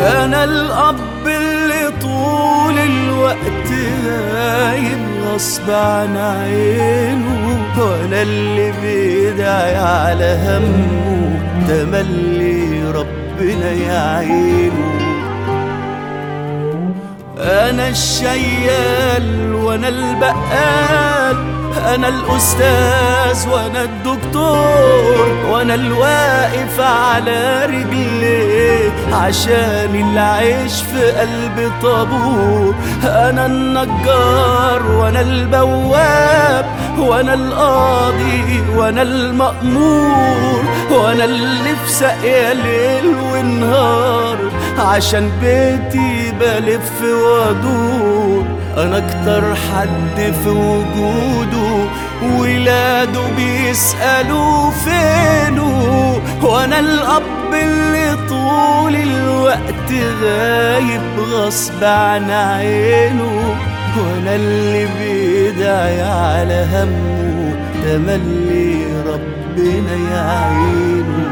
انا الاب اللي طول الوقت غايب غصب عن عينه وانا اللي بيدعي على همه تملي ربنا يعينه انا الشيال وانا البقال انا الاستاذ وانا الدكتور وانا الواقف على رجليه عشان العيش في قلب طابور انا النجار وانا البواب وانا القاضي وانا المأمور وانا اللي في ساقية ليل ونهار عشان بيتي بلف وادور انا اكتر حد في وجوده ولاده بيسألوا فينه وانا الاب اللي طول الوقت غايب غصب عن عينه وانا اللي بيدعي على همه تملي ربنا يعينه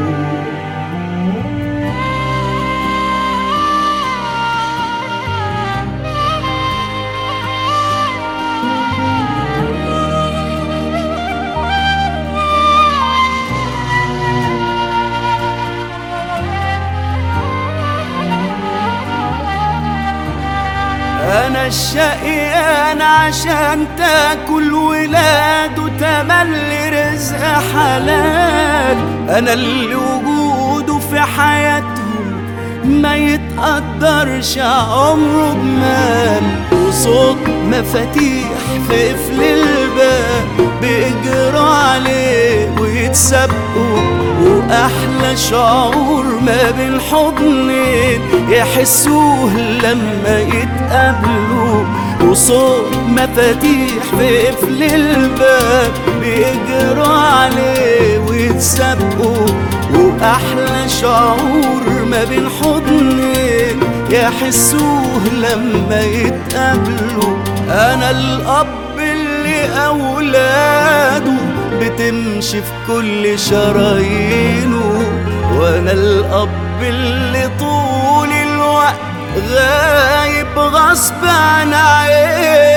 انا الشقيان عشان تاكل ولاده تملي رزق حلال انا اللي وجوده في حياتهم ما يتقدرش عمره بمال وصوت مفاتيح في قفل الباب بيجروا عليه ويتسابقوا واحلى شعور ما بين حضنين يحسوه لما يتقابلوا وصوت مفاتيح في قفل الباب بيجروا عليه ويتسابقوا واحلى شعور ما بين حضنين يحسوه لما يتقابلوا انا الاب اللي اولاده بتمشي في كل شرايينه وانا الاب اللي طول الوقت غايب غصب عن عينه